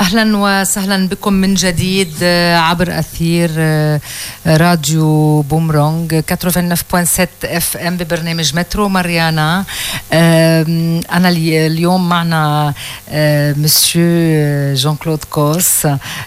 اهلا وسهلا بكم من جديد آه، عبر اثير آه، راديو بومرونج 89.7 اف ام ببرنامج مترو ماريانا آم، انا الي- اليوم معنا آه، مسيو جون كلود كوس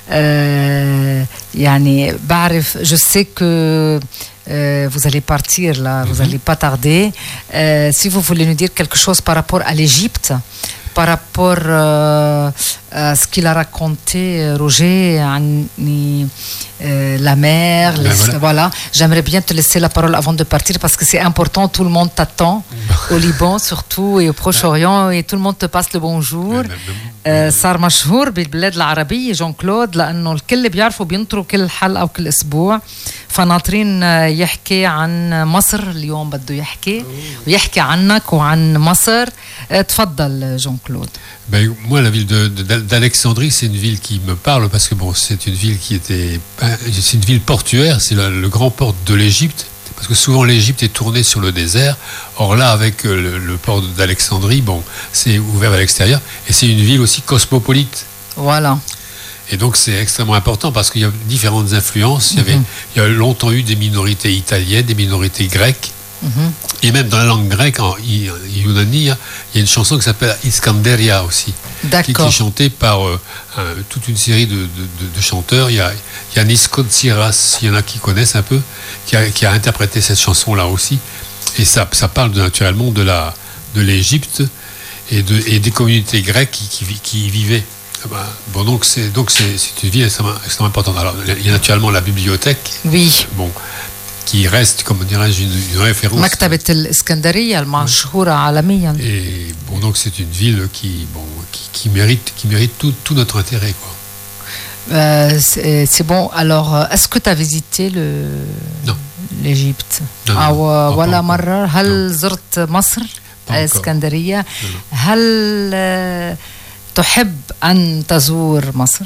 آه، يعني بعرف je sais que euh, vous allez partir là, vous allez pas tarder. Euh, si vous voulez nous dire quelque chose par rapport à l'Égypte, par rapport euh, à ce qu'il a raconté euh, Roger, عن- euh, la mer, Ben les- voilà. voilà. J'aimerais bien te laisser la parole avant de partir parce que c'est important, tout le monde t'attend, au Liban surtout et au Proche-Orient et tout le monde te passe le bonjour. آه، صار مشهور بالبلاد العربية جون كلود لأنه الكل بيعرفوا بينطروا كل حلقة وكل أسبوع فناطرين آه، يحكي عن مصر اليوم بده يحكي ويحكي عنك وعن مصر آه، تفضل آه، جون كلود Ben, moi, la ville de- de- d'Alexandrie, c'est une ville qui me parle parce que bon, c'est une ville qui était, ben, c'est une ville portuaire, c'est le, le grand port de l'Égypte. Parce que souvent l'Égypte est tournée sur le désert. Or là, avec euh, le, le port d'Alexandrie, bon, c'est ouvert à l'extérieur et c'est une ville aussi cosmopolite. Voilà. Et donc c'est extrêmement important parce qu'il y a différentes influences. Il y avait, il y a longtemps eu des minorités italiennes, des minorités grecques. Mhm. Et même dans la langue grecque, en I- Yunani, il y a une chanson qui s'appelle Iskanderia aussi, qui, qui D'accord. est chantée par euh, un- toute une série de, de- de- de chanteurs. Il y a, il y a Nisko Tsiras, il y en a qui connaissent un peu, qui a, qui a interprété cette chanson-là aussi. Et ça, ça parle de- naturellement de la de l'Égypte et, de, et des communautés grecques qui, qui, vi- qui y vivaient. Ah ben, bon, donc c'est donc c'est c'est une ville extrêmement, extrêmement importante. Alors, il y a naturellement la bibliothèque, Oui. bon, qui reste, comme dirais-je, une, une référence. مكتبة الإسكندرية المشهورة عالميا Et bon, donc c'est une ville qui, bon, qui, qui mérite, qui mérite tout, tout notre intérêt. Quoi. Euh, c'est c'est bon. Alors, euh, est-ce que tu as visité le Non. l'Égypte Non, non, أو pas- pas ولا encore. مرة هل زرت مصر Pas encore. اسكندرية هل آه، تحب أن تزور مصر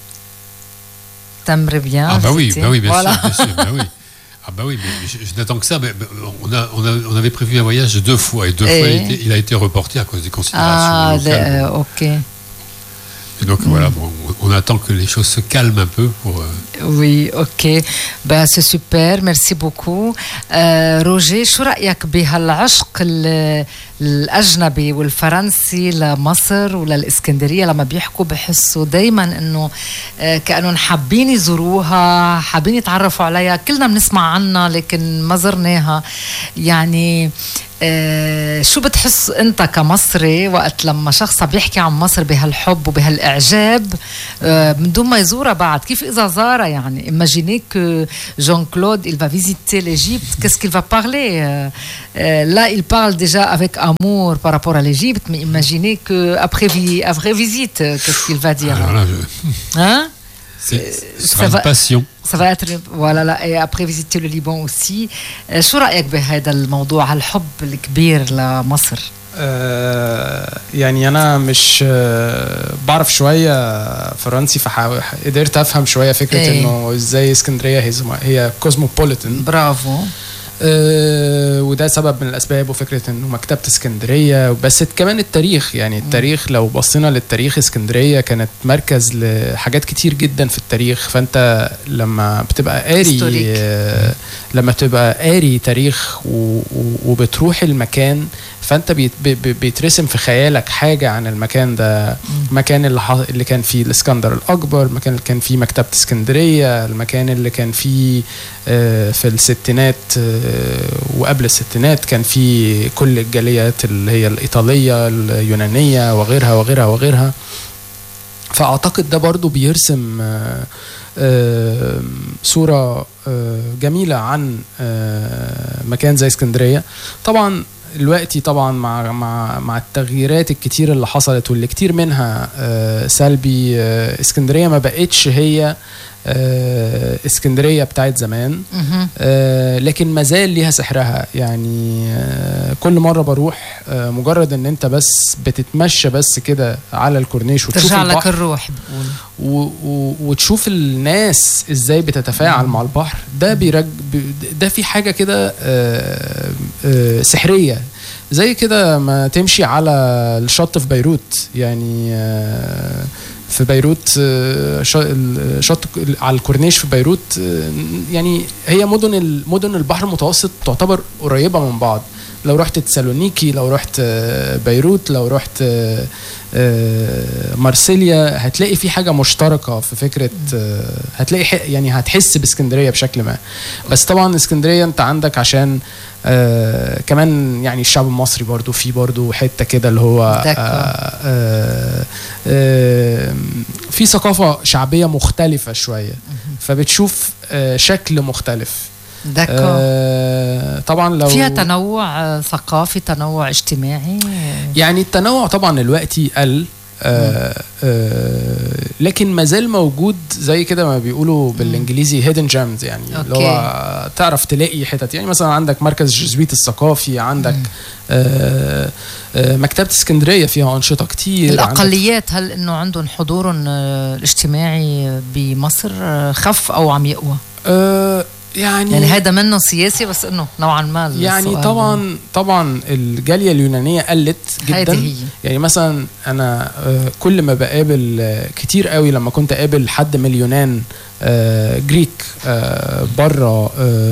T'aimerais bien Ah bah oui, visiter bah oui, bien Voilà. sûr, bien sûr, bah oui. Ah bah oui, mais je, je n'attends que ça. Mais, mais on, a, on, a, on avait prévu un voyage deux fois et deux Et- fois il, était- il a été reporté à cause des considérations Ah, locales. le- euh, ok. Et donc voilà, bon, on, on attend que les choses se calment un peu pour. euh, Oui, ok. Ben, c'est super, merci beaucoup. آه روجي شو رأيك بهالعشق ال- الأجنبي والفرنسي لمصر وللإسكندرية لما بيحكوا بحسوا دايما إنه آه كأنهم حابين يزوروها حابين يتعرفوا عليها كلنا بنسمع عنها لكن ما زرناها يعني آه، شو بتحس انت كمصري وقت لما شخص بيحكي عن مصر بهالحب وبهالاعجاب آه، من دون ما يزورها بعد كيف اذا زارها يعني imaginez que Jean-Claude il va visiter l'Égypte qu'est-ce qu'il va parler Euh, euh, là il parle déjà avec amour par rapport à l'Égypte mais imaginez que après, vi- après visite euh, qu'est-ce qu'il va dire alors là, je- hein c'est- ce ça sera une va- passion. ça va être voilà là, et après visiter le Liban aussi آه، شو رأيك بهذا الموضوع هالحب الكبير لمصر آه، يعني انا مش آه، بعرف شويه فرنسي فقدرت افهم شويه فكره إيه. انه ازاي اسكندريه هي هي كوزموبوليتان برافو آه، وده سبب من الاسباب وفكره انه مكتبه اسكندريه بس كمان التاريخ يعني التاريخ لو بصينا للتاريخ اسكندريه كانت مركز لحاجات كتير جدا في التاريخ فانت لما بتبقى قاري Historique. آه، لما تبقى قاري تاريخ و- و- وبتروح المكان فانت بيت- بي- بي- بيترسم في خيالك حاجه عن المكان ده المكان اللي, ح- اللي كان فيه الاسكندر الاكبر المكان اللي كان فيه مكتبه اسكندريه المكان اللي كان فيه آه، في الستينات آه، وقبل الستينات كان فيه كل الجاليات اللي هي الايطاليه اليونانيه وغيرها وغيرها وغيرها فاعتقد ده برضو بيرسم آه، آه، صوره آه، جميله عن آه، مكان زي اسكندريه طبعا دلوقتي طبعا مع مع مع التغييرات الكتير اللي حصلت واللي كتير منها آه، سلبي آه، اسكندريه ما بقتش هي آه، اسكندريه بتاعت زمان مهم. آه، لكن ما زال ليها سحرها يعني آه، كل مره بروح آه، مجرد ان انت بس بتتمشى بس كده على الكورنيش وتشوف ترجع لك البحر الروح بقول و و وتشوف الناس ازاي بتتفاعل مع البحر ده بيرج ب- ده في حاجه كده آه، آه، سحريه زي كده ما تمشي على الشط في بيروت يعني آه، في بيروت آه، شا- ال- شط على الكورنيش في بيروت آه، يعني هي مدن ال- مدن البحر المتوسط تعتبر قريبه من بعض لو رحت تسالونيكي لو رحت آه، بيروت لو رحت آه، آه، مارسيليا هتلاقي في حاجه مشتركه في فكره آه، هتلاقي ح- يعني هتحس باسكندريه بشكل ما بس طبعا اسكندريه انت عندك عشان آه كمان يعني الشعب المصري برضو في برضو حته كده اللي هو آه داكور. آه آه في ثقافه شعبيه مختلفه شويه فبتشوف آه شكل مختلف داكور آه طبعا لو فيها تنوع آه، ثقافي تنوع اجتماعي يعني التنوع طبعا دلوقتي قل آه آه لكن ما زال موجود زي كده ما بيقولوا بالانجليزي هيدن جيمز يعني اللي هو أوكي. تعرف تلاقي حتت يعني مثلا عندك مركز جزويت الثقافي عندك آه آه مكتبه اسكندريه فيها انشطه كتير عندك- الأقليات هل إنه عندهم حضورهم آه، الاجتماعي بمصر آه، خف أو عم يقوى آه يعني يعني هذا منه سياسي بس إنه نوعا ما يعني السؤال. طبعا طبعا الجاليه اليونانيه قلت هيدي جدا هي يعني مثلا انا آه، كل ما بقابل آه، كتير قوي لما كنت اقابل حد من اليونان آه، جريك بره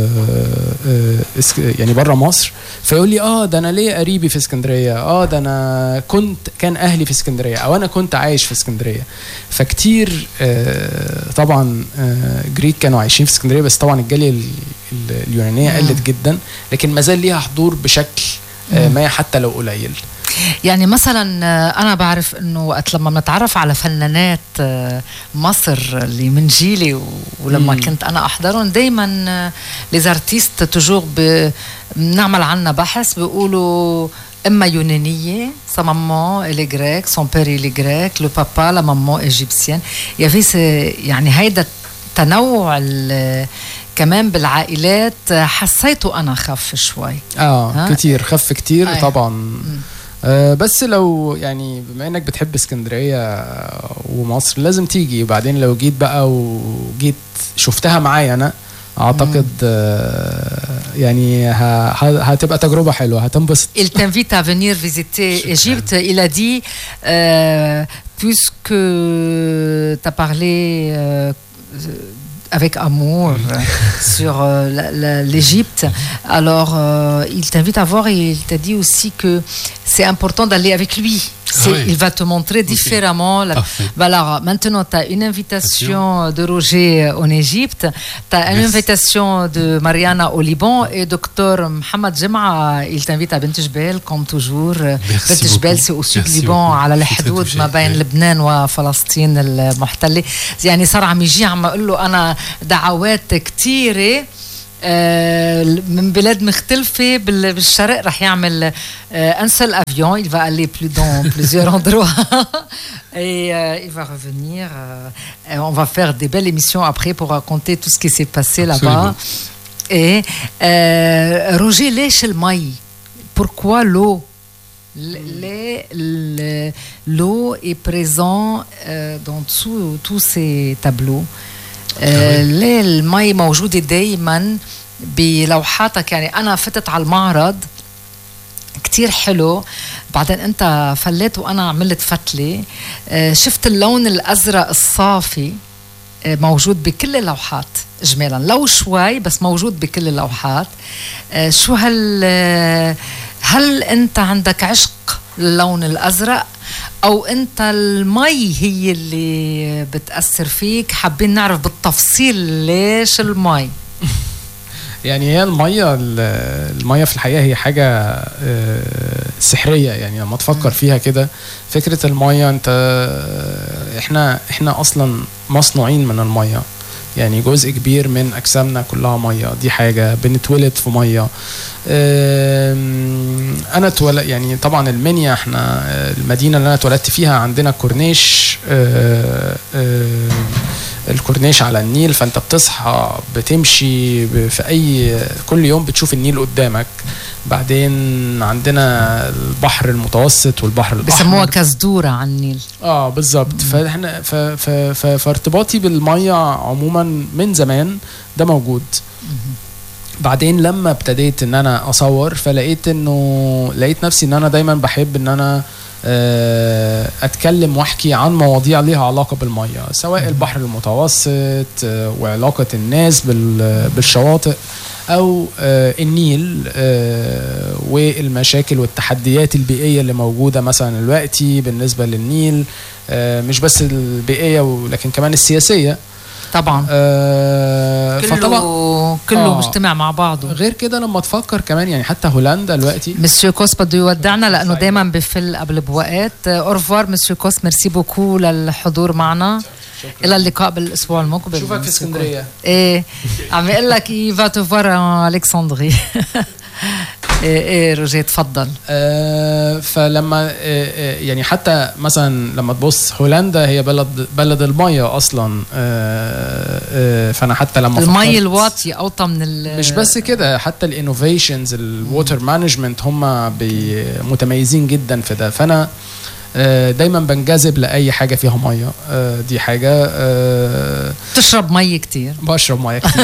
يعني بره مصر فيقول لي اه ده انا ليا قريبي في اسكندريه اه ده انا كنت كان اهلي في اسكندريه او انا كنت عايش في اسكندريه فكتير آه، طبعا آه، جريك كانوا عايشين في اسكندريه بس طبعا الجاليه ال- ال- اليونانيه مم. قلت جدا لكن ما زال ليها حضور بشكل آه، ما حتى لو قليل يعني مثلا آه، انا بعرف انه وقت لما بنتعرف على فنانات آه، مصر اللي من جيلي و- ولما مم. كنت انا احضرهم دائما لي ارتيست توجور بنعمل عنا بحث بيقولوا اما يونانيه sa maman elle est grecque son père il est grec le papa la maman égyptienne il y avait ce- يعني هيدا التنوع ال- كمان بالعائلات آه، حسيته انا خف شوي اه ها؟ كتير خف كتير أيوة. طبعا آه بس لو يعني بما انك بتحب اسكندريه ومصر لازم تيجي وبعدين لو جيت بقى وجيت شفتها معايا انا اعتقد آه يعني ه- ه- هتبقى تجربه حلوه هتنبسط Il t'invite à venir visiter Super. Égypte. Il a dit, euh, puisque tu as parlé euh, avec amour euh, sur euh, la- la- l'Égypte, alors euh, il t'invite à voir et il t'a dit aussi que c'est important d'aller avec lui. C'est- oui. Il va te montrer différemment. la- Parfait. Bah alors, maintenant, tu as une invitation de Roger en Égypte, tu as une Merci. invitation de Mariana au Liban et docteur Mohamed Jem'a, il t'invite à Bent Jbel, comme toujours. Merci Bent Jbel, beaucoup. c'est au sud Merci Liban, beaucoup. على Je suis très الحدود touché. ما بين Oui. لبنان وفلسطين المحتلة يعني صار عم يجي عم اقول له انا دعوات كثيره من بلاد مختلفة بال- بالشرق رح يعمل un seul avion il va aller plus dans plusieurs endroits et euh, il va revenir euh, et on va faire des belles émissions après pour raconter tout ce qui s'est passé là-bas et euh, Roger ليش المي pourquoi l'eau L- les- le- L'eau est présent euh, dans tous- tous ces tableaux آه، ليه المي موجودة دايما بلوحاتك يعني أنا فتت على المعرض كتير حلو بعدين انت فليت وانا عملت فتله آه، شفت اللون الازرق الصافي آه، موجود بكل اللوحات اجمالا لو شوي بس موجود بكل اللوحات آه، شو هال آه، هل انت عندك عشق للون الازرق او انت المي هي اللي بتاثر فيك حابين نعرف بالتفصيل ليش المي يعني هي الميه ال- الميه في الحقيقه هي حاجه آه، سحريه يعني لما تفكر فيها كده فكره الميه انت احنا احنا اصلا مصنوعين من الميه يعني جزء كبير من اجسامنا كلها ميه دي حاجه بنتولد في ميه آم، انا اتولد يعني طبعا المنيا احنا آه، المدينه اللي انا اتولدت فيها عندنا كورنيش آه، آه، الكورنيش على النيل فانت بتصحى بتمشي ب- في اي كل يوم بتشوف النيل قدامك بعدين عندنا البحر المتوسط والبحر الاحمر بسموها كزدوره على النيل اه بالظبط فاحنا ف ف ف فارتباطي بالميه عموما من زمان ده موجود بعدين لما ابتديت ان انا اصور فلقيت انه لقيت نفسي ان انا دايما بحب ان انا آه، اتكلم واحكي عن مواضيع ليها علاقه بالميه سواء البحر المتوسط آه، وعلاقه الناس بال- بالشواطئ او آه، النيل آه، والمشاكل والتحديات البيئيه اللي موجوده مثلا دلوقتي بالنسبه للنيل آه، مش بس البيئيه ولكن كمان السياسيه طبعا آه، فطبعا كله كله آه. مجتمع مع بعضه غير كده لما تفكر كمان يعني حتى هولندا دلوقتي مسيو كوس بده يودعنا لانه سعيد. دايما بفل قبل بوقت اورفوار مسيو كوس ميرسي بوكو للحضور معنا الى اللقاء بالاسبوع المقبل اشوفك في مسيو اسكندريه كوس. ايه عم يقول لك اي فا تفوار الكسندري ايه ايه روجيه تفضل آه، فلما آه، آه، يعني حتى مثلا لما تبص هولندا هي بلد بلد الميه اصلا آه، آه، فانا حتى لما المي فكرت- الواطيه اوطى من ال مش بس كده حتى الانوفيشنز الووتر مانجمنت هم بي- متميزين جدا في ده فانا آه، دايما بنجذب لاي حاجه فيها ميه آه، دي حاجه آه، تشرب مي كتير بشرب ميه كتير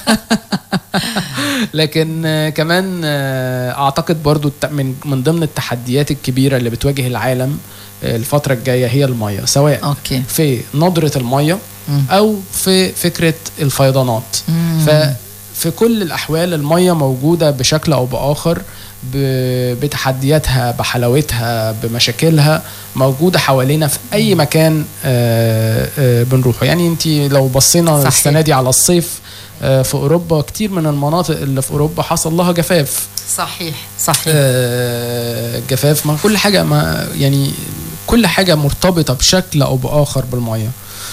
لكن آه، كمان آه، اعتقد برضو الت- من من ضمن التحديات الكبيره اللي بتواجه العالم آه، الفتره الجايه هي الميه سواء اوكي في ندره الميه مم. او في فكره الفيضانات مم. ففي كل الاحوال الميه موجوده بشكل او باخر ب- بتحدياتها بحلاوتها بمشاكلها موجوده حوالينا في اي مكان آه، آه، بنروحه يعني انت لو بصينا صحيح. السنه دي على الصيف آه، في اوروبا كتير من المناطق اللي في اوروبا حصل لها جفاف صحيح صحيح آه، جفاف ما كل حاجه ما يعني كل حاجه مرتبطه بشكل او باخر بالميه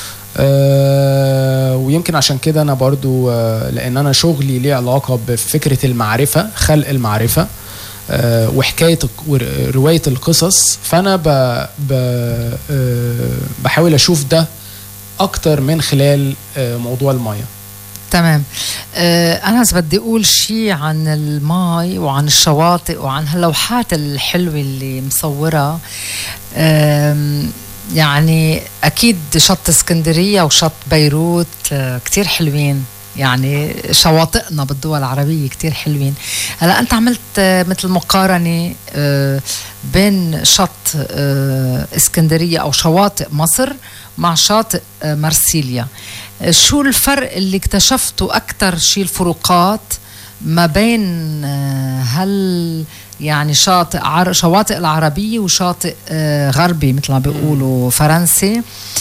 آه، ويمكن عشان كده انا برضو آه، لان انا شغلي ليه علاقه بفكره المعرفه خلق المعرفه آه، وحكايه الق- وروايه القصص فانا ب ب آه، بحاول اشوف ده اكتر من خلال آه، موضوع الميه تمام آه انا بس بدي اقول شيء عن الماي وعن الشواطئ وعن هاللوحات الحلوه اللي مصورها آم، يعني اكيد شط اسكندريه وشط بيروت آه كتير حلوين يعني شواطئنا بالدول العربية كتير حلوين هلا أنت عملت آه، مثل مقارنة آه، بين شط آه، اسكندرية أو شواطئ مصر مع شاطئ آه، مرسيليا آه، شو الفرق اللي اكتشفته أكثر شيء الفروقات ما بين آه، هل يعني شاطئ عر... شواطئ العربية وشاطئ آه، غربي مثل ما بيقولوا فرنسي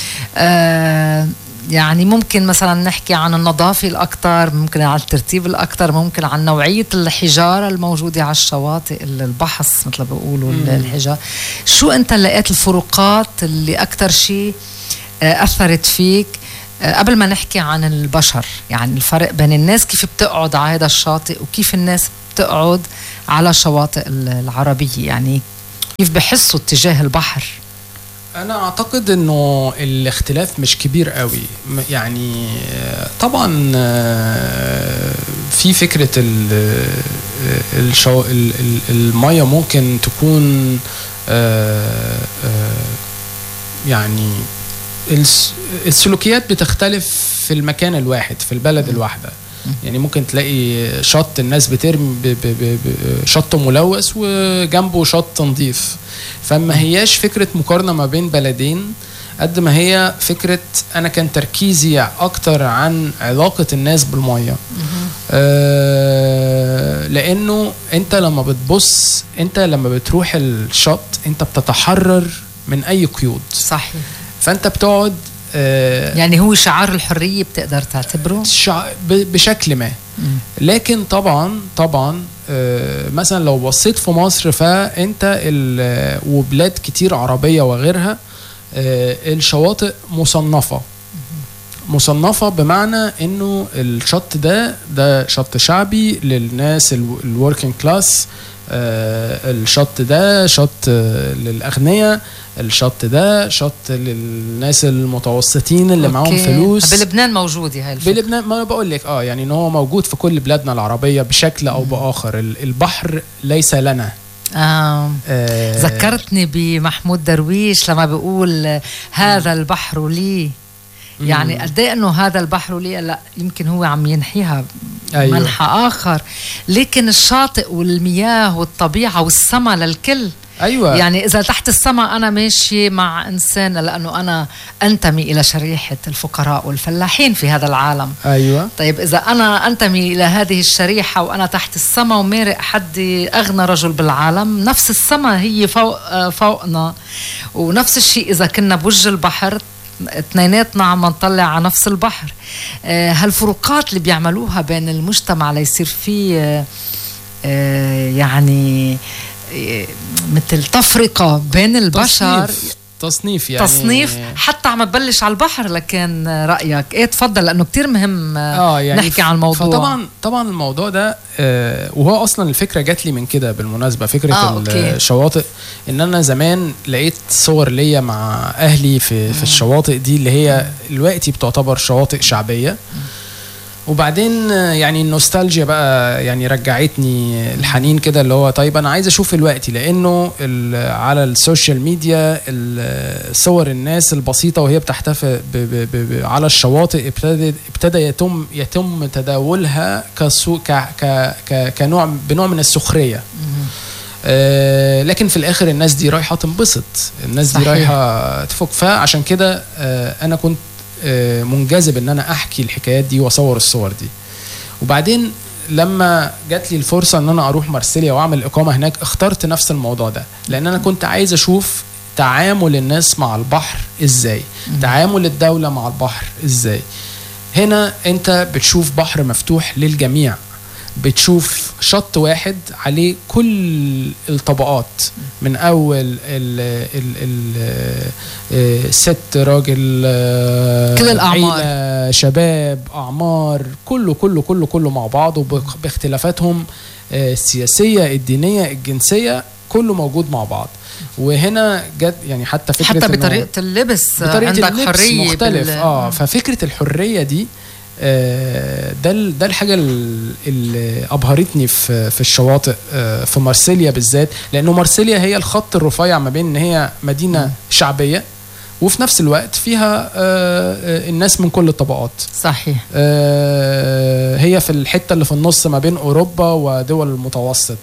آه، يعني ممكن مثلا نحكي عن النظافة الأكثر ممكن عن الترتيب الأكثر ممكن عن نوعية الحجارة الموجودة على الشواطئ ال- البحص مثل ما بيقولوا ال- الحجارة شو أنت لقيت الفروقات اللي أكثر شيء آه، أثرت فيك آه، قبل ما نحكي عن البشر يعني الفرق بين الناس كيف بتقعد على هذا الشاطئ وكيف الناس بتقعد على الشواطئ ال- العربية يعني كيف بحسوا اتجاه البحر انا اعتقد انه الاختلاف مش كبير قوي م- يعني آه، طبعا آه، في فكره ال- آه، الشو ال- ال- الميه ممكن تكون آه، آه، يعني الس- السلوكيات بتختلف في المكان الواحد في البلد الواحده يعني ممكن تلاقي شط الناس بترمي ب- ب- ب- ب- شط ملوث وجنبه شط نظيف فما هياش فكره مقارنه ما بين بلدين قد ما هي فكره انا كان تركيزي اكتر عن علاقه الناس بالميه آه لانه انت لما بتبص انت لما بتروح الشط انت بتتحرر من اي قيود صحيح فانت بتقعد آه يعني هو شعار الحرية بتقدر تعتبره شع... ب- بشكل ما لكن طبعا طبعا آه، مثلا لو بصيت في مصر فانت ال- وبلاد كتير عربيه وغيرها آه، الشواطئ مصنفه مصنفه بمعنى انه الشط ده ده شط شعبي للناس الوركينج كلاس الشط ده شط آه، للاغنياء الشط ده شط للناس المتوسطين اللي معاهم أوكي. فلوس بلبنان موجودة هاي الفكرة بلبنان ما أنا بقول لك اه يعني ان هو موجود في كل بلادنا العربيه بشكل او باخر ال- البحر ليس لنا آه. آه ذكرتني بمحمود درويش لما بيقول آه، هذا البحر لي يعني قد ايه انه هذا البحر لي لا يمكن هو عم ينحيها أيوة. منحى اخر لكن الشاطئ والمياه والطبيعه والسما للكل ايوه يعني اذا تحت السماء انا ماشي مع انسان لانه انا انتمي الى شريحه الفقراء والفلاحين في هذا العالم ايوه طيب اذا انا انتمي الى هذه الشريحه وانا تحت السماء ومارق حدي اغنى رجل بالعالم نفس السماء هي فوق فوقنا ونفس الشيء اذا كنا بوجه البحر اثنيناتنا عم نطلع على نفس البحر آه، هالفروقات اللي بيعملوها بين المجتمع ليصير في آه، آه، يعني مثل تفرقة بين البشر تصنيف, تصنيف يعني تصنيف حتى عم تبلش على البحر لكن رأيك ايه تفضل لأنه كتير مهم اه يعني نحكي عن الموضوع فطبعا طبعا الموضوع ده آه وهو اصلا الفكره جات لي من كده بالمناسبه فكره آه، أوكي. الشواطئ ان انا زمان لقيت صور ليا مع اهلي في في الشواطئ دي اللي هي دلوقتي بتعتبر شواطئ شعبيه وبعدين آه، يعني النوستالجيا بقى يعني رجعتني الحنين كده اللي هو طيب انا عايز اشوف دلوقتي لانه ال- على السوشيال ميديا ال- صور الناس البسيطه وهي بتحتفل ب ب ب ب على الشواطئ ابتدى ابتدى يتم يتم تداولها كسو ك ك ك كنوع بنوع من السخريه آه لكن في الاخر الناس دي رايحه تنبسط الناس دي صحيح. رايحه تفك فعشان كده آه انا كنت آه منجذب ان انا احكي الحكايات دي واصور الصور دي وبعدين لما جات لي الفرصه ان انا اروح مارسيليا واعمل اقامه هناك اخترت نفس الموضوع ده لان انا كنت عايز اشوف تعامل الناس مع البحر ازاي تعامل الدوله مع البحر ازاي هنا انت بتشوف بحر مفتوح للجميع بتشوف شط واحد عليه كل الطبقات من اول ال ال ال آه، ست راجل آه، كل الأعمار. عيلة، شباب اعمار كله كله كله كله مع بعض وباخ- باختلافاتهم آه، السياسيه الدينيه الجنسيه كله موجود مع بعض وهنا جت يعني حتى فكره حتى إنه- بطريقة اللبس بطريقه عندك اللبس حرية مختلف بال- اه ففكره الحريه دي آه، ده ال- ده الحاجه ال- اللي ابهرتني في في الشواطئ آه، في مارسيليا بالذات لانه مارسيليا هي الخط الرفيع ما بين ان هي مدينه شعبيه وفي نفس الوقت فيها آه، آه، الناس من كل الطبقات صحيح آه، هي في الحته اللي في النص ما بين اوروبا ودول المتوسط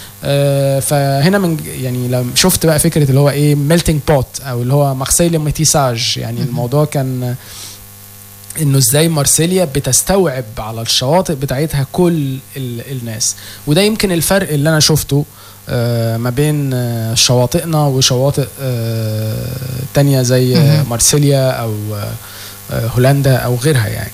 آه، فهنا من يعني لما شفت بقى فكره اللي هو ايه ميلتنج بوت او اللي هو مارسيليا ميتيساج يعني الموضوع كان انه ازاي مارسيليا بتستوعب على الشواطئ بتاعتها كل ال- الناس وده يمكن الفرق اللي انا شفته آه، ما بين آه، شواطئنا وشواطئ آه، تانية زي آه، مهم. مارسيليا او آه، آه، هولندا او غيرها يعني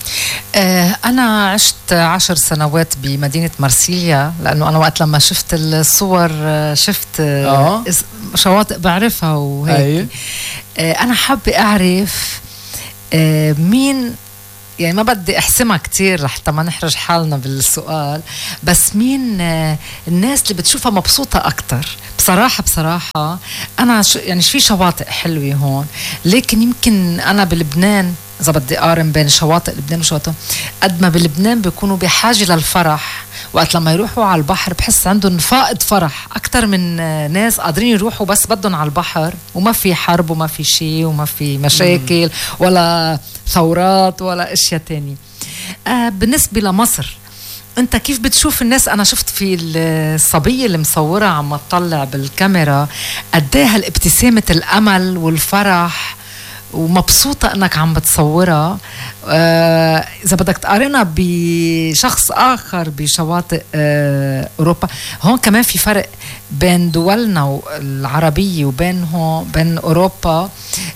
آه، أنا عشت عشر سنوات بمدينة مرسيليا لأنه أنا وقت لما شفت الصور آه، شفت آه، آه. اس- شواطئ بعرفها وهيك أي. آه، أنا حابة أعرف آه، مين يعني ما بدي احسمها كتير لحتى ما نحرج حالنا بالسؤال بس مين آه، الناس اللي بتشوفها مبسوطة أكتر بصراحة بصراحة أنا ش... يعني في شواطئ حلوة هون لكن يمكن أنا بلبنان إذا بدي أقارن بين شواطئ لبنان وشواطئ قد ما بلبنان بيكونوا بحاجة للفرح وقت لما يروحوا على البحر بحس عندهم فائض فرح أكتر من آه، ناس قادرين يروحوا بس بدهم على البحر وما في حرب وما في شيء وما في مشاكل ولا ثورات ولا اشياء تانية آه بالنسبة لمصر انت كيف بتشوف الناس انا شفت في الصبيه اللي مصوره عم تطلع بالكاميرا قد ايه هالابتسامه الامل والفرح ومبسوطة انك عم بتصورها آه اذا بدك تقارنها بشخص اخر بشواطئ آه اوروبا هون كمان في فرق بين دولنا العربية وبينهم بين اوروبا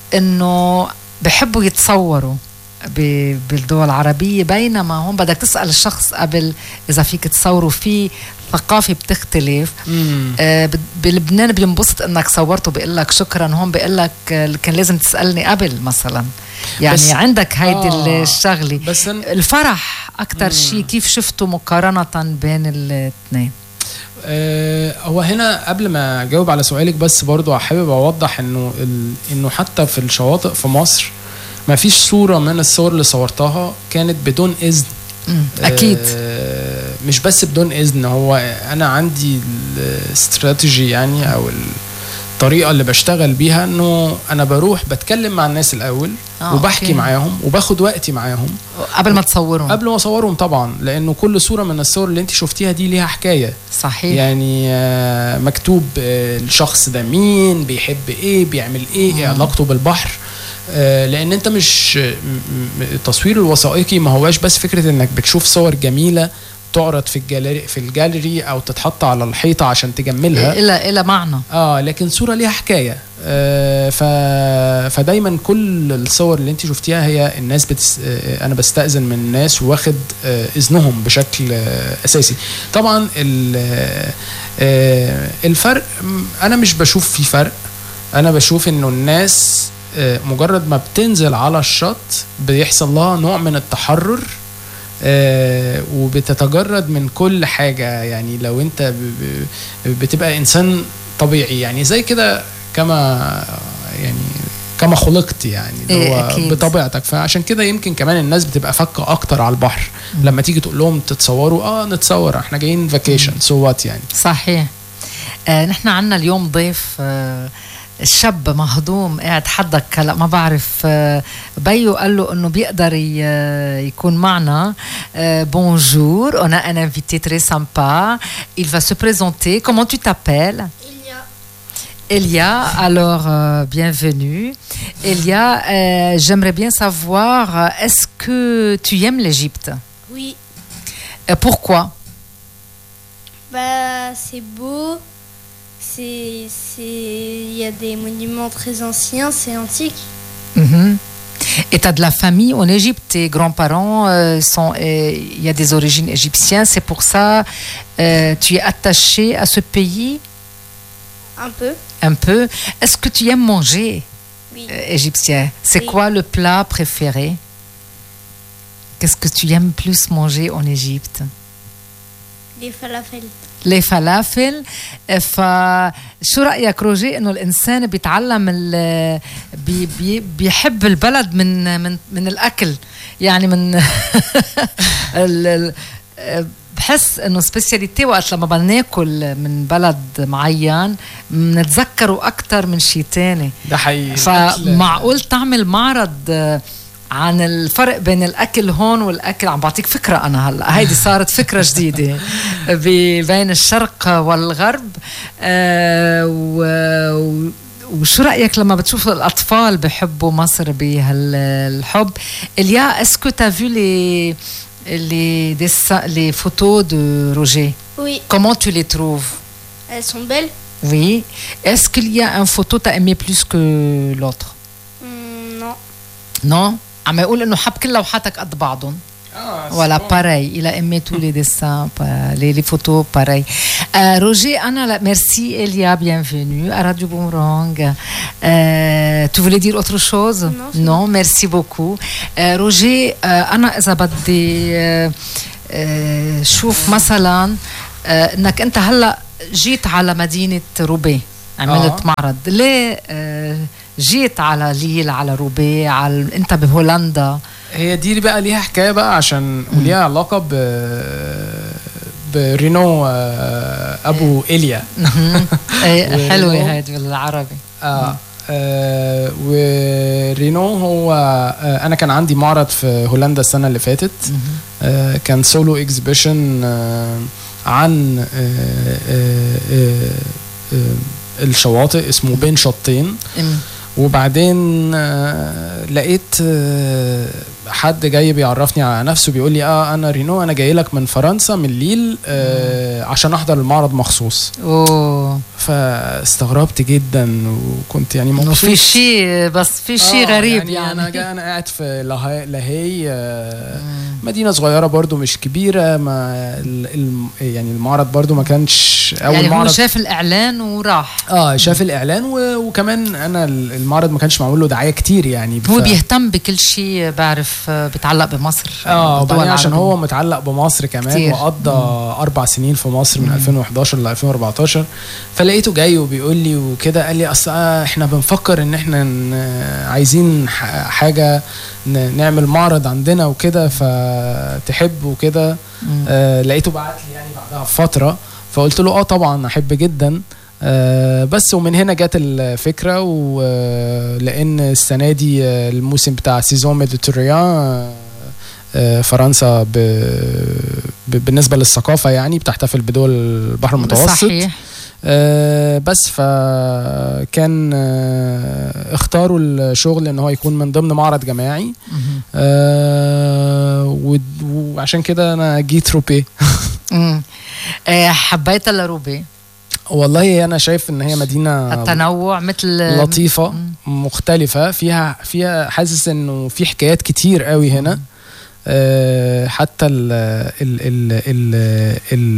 انه بحبوا يتصوروا ب- بالدول العربية بينما هون بدك تسأل الشخص قبل إذا فيك تصوروا في ثقافة بتختلف آه، ب- بلبنان بينبسط انك صورته بيقول لك شكرا هون بيقول لك آه، كان لازم تسالني قبل مثلا يعني بس- عندك هيدي آه، الشغله بس أن- الفرح اكثر شيء كيف شفته مقارنه بين الاثنين آه، هو هنا قبل ما اجاوب على سؤالك بس برضو حابب اوضح انه ال... انه حتى في الشواطئ في مصر ما فيش صوره من الصور اللي صورتها كانت بدون اذن مم، اكيد آه، مش بس بدون اذن هو انا عندي الاستراتيجي يعني او الطريقه اللي بشتغل بيها انه انا بروح بتكلم مع الناس الاول آه، وبحكي أوكي. معاهم وباخد وقتي معاهم قبل ما تصورهم قبل ما اصورهم طبعا لانه كل صوره من الصور اللي انت شفتيها دي ليها حكايه صحيح يعني آه، مكتوب آه، الشخص ده مين بيحب ايه بيعمل ايه ايه علاقته بالبحر آه، لان انت مش م- م- التصوير الوثائقي ما هواش بس فكره انك بتشوف صور جميله تعرض في الجاليري في الجاليري او تتحط على الحيطه عشان تجملها إلى إلى معنى اه لكن صوره ليها حكايه آه ف... فدايما كل الصور اللي انت شفتيها هي الناس بتس... آه انا بستاذن من الناس واخد آه اذنهم بشكل آه اساسي طبعا ال... آه الفرق م- انا مش بشوف في فرق انا بشوف انه الناس آه مجرد ما بتنزل على الشط بيحصل لها نوع من التحرر آه، وبتتجرد من كل حاجة يعني لو انت ب- ب- بتبقى انسان طبيعي يعني زي كده كما يعني كما خلقت يعني اللي إيه، هو أكيد. بطبيعتك فعشان كده يمكن كمان الناس بتبقى فكة اكتر على البحر لما تيجي تقول لهم تتصوروا اه نتصور احنا جايين فاكيشن سو وات يعني صحيح آه نحن عنا اليوم ضيف آه شاب مهضوم قاعد حدك هلا ما بعرف آه بيو قال له انه بيقدر ي- آه، يكون معنا آه bonjour on a un invité très sympa il va se présenter comment tu t'appelles Il y a Elia, alors euh, bienvenue. Elia, euh, j'aimerais bien savoir, euh, est-ce que tu aimes l'Égypte oui, Euh, Pourquoi bah c'est beau, c'est c'est il y a des monuments très anciens, c'est antique. Mhm. Et tu as de la famille en Égypte, tes grands-parents euh, sont, euh, il y a des origines égyptiennes, c'est pour ça euh, tu es attaché à ce pays Un peu, un peu. Est-ce que tu aimes manger oui. euh, égyptien C'est Oui. quoi le plat préféré Qu'est-ce que tu aimes plus manger en Égypte Les falafels. لي فلافل فشو رايك روجي انه الانسان بيتعلم ال- بي بي بيحب البلد من من من الاكل يعني من ال ال بحس انه سبيسياليتي وقت لما بدنا ناكل من بلد معين بنتذكره اكثر من شيء تاني ده حقيقي فمعقول تعمل معرض آه، عن الفرق بين الاكل هون والاكل عم بعطيك فكره انا هلا هيدي صارت فكره جديده ب- بين الشرق والغرب آه، و- و- وشو رايك لما بتشوف الاطفال بحبوا مصر بهالحب اليا اسكو تا فيو لي les dessins, les photos de Roger. Oui, Comment tu les trouves elles sont belles. Oui. Est-ce qu'il y a un photo t'as aimé plus que l'autre Hum, non, Non عم يقول انه حب كل لوحاتك قد بعضهم ولا pareil il a aimé tous les dessins pa- les, les photos pareil euh, Roger Anna la- merci Elia bienvenue à Radio Boomerang euh, tu voulais dire autre chose Non, c'est non merci beaucoup euh, Roger euh, أنا إذا بدي euh, euh, شوف مثلا آه، انك انت هلا جيت على مدينه روبي عملت آه. معرض ليه آه، جيت على ليل على روبي على انت بهولندا هي دي بقى ليها حكايه بقى عشان وليها علاقه ب برينو آه، ابو ايليا مهم. إيه، ورينو. حلوه هيدي بالعربي آه. آه ورينو هو آه انا كان عندي معرض في هولندا السنه اللي فاتت آه كان سولو اكزيبيشن آه عن آه آه آه آه الشواطئ اسمه بين شطين أم. وبعدين آه لقيت آه حد جاي بيعرفني على نفسه بيقول لي اه انا رينو انا جاي لك من فرنسا من ليل آه عشان احضر المعرض مخصوص اوه فاستغربت جدا وكنت يعني انه مبسوط في شيء بس في شيء آه، غريب يعني, يعني, انا جا انا قاعد في لاهاي لاهي آه، مدينه صغيره برضو مش كبيره ما ال ال يعني المعرض برضو ما كانش اول يعني هو معرض شاف الاعلان وراح اه شاف الاعلان و- وكمان انا ال- المعرض ما كانش معمول له دعايه كتير يعني هو ف- بيهتم بكل شيء بعرف آه، بيتعلق بمصر اه بالدول وبعدين عشان العربية. هو متعلق بمصر كمان كتير. وقضى اربع سنين في مصر من 2011 ل 2014 فلقيته جاي وبيقول لي وكده قال لي اصل آه احنا بنفكر ان احنا ن- عايزين ح- حاجه ن- نعمل معرض عندنا وكده فتحب وكده مم. آه لقيته بعت لي يعني بعدها بفتره فقلت له اه طبعا احب جدا آه، بس ومن هنا جت الفكره ولان السنه دي آه، الموسم بتاع سيزون ميديتوريان آه، آه، فرنسا ب... ب... بالنسبه للثقافه يعني بتحتفل بدول البحر المتوسط صحيح آه، بس فكان آه، اختاروا الشغل ان هو يكون من ضمن معرض جماعي مهم. آه، ود- وعشان كده انا جيت روبي مم. آه، حبيتها لروبي والله انا شايف ان هي مدينه التنوع مثل لطيفه مم. مختلفه فيها فيها حاسس انه في حكايات كتير قوي هنا آه، حتى ال ال ال ال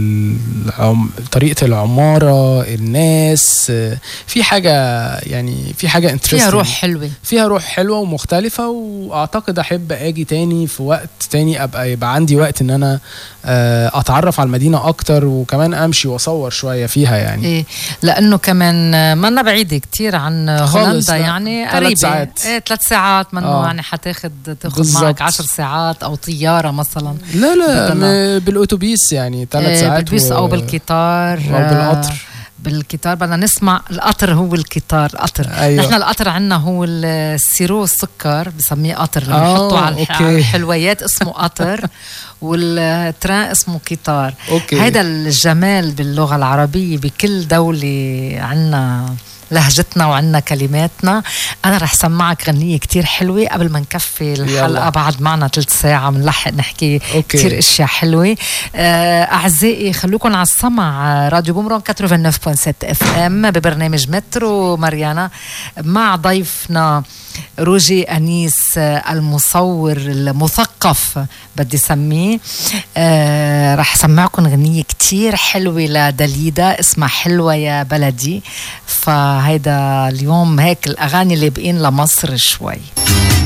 ال طريقه العماره الناس آه، في حاجه يعني في حاجه فيها interesting. روح حلوه فيها روح حلوه ومختلفه واعتقد احب اجي تاني في وقت تاني ابقى يبقى عندي وقت ان انا آه، اتعرف على المدينه اكتر وكمان امشي واصور شويه فيها يعني ايه لانه كمان آه، منا بعيده كتير عن خالص، هولندا لا. يعني ثلاث قريبه ساعات. ايه ثلاث ساعات منه آه. يعني حتاخد تاخد بالظبط. معك عشر ساعات او طياره مثلا لا لا بدنا- م- بالاتوبيس يعني ثلاث إيه، ساعات بالبيس و- او بالقطار او بالقطر آه، بالقطار بدنا نسمع القطر هو القطار القطر أيوة. نحن القطر عندنا هو السيرو السكر بسميه قطر لما آه، نحطه على الح- أوكي. على الحلويات اسمه قطر والتران اسمه قطار اوكي هيدا الجمال باللغة العربية بكل دولة عنا لهجتنا وعنا كلماتنا أنا رح سمعك غنية كتير حلوة قبل ما نكفي الحلقة يلا. بعد معنا ثلث ساعة بنلحق نحكي أوكي. كتير اشياء حلوه آه، اعزائي خلوكم على السمع آه، راديو بومرون 89.7 اف ام ببرنامج مترو ماريانا مع ضيفنا روجي انيس آه، المصور المثقف بدي سميه آه رح سمعكم غنية كتير حلوة لدليدا اسمها حلوة يا بلدي فهيدا اليوم هيك الأغاني اللي باقين لمصر شوي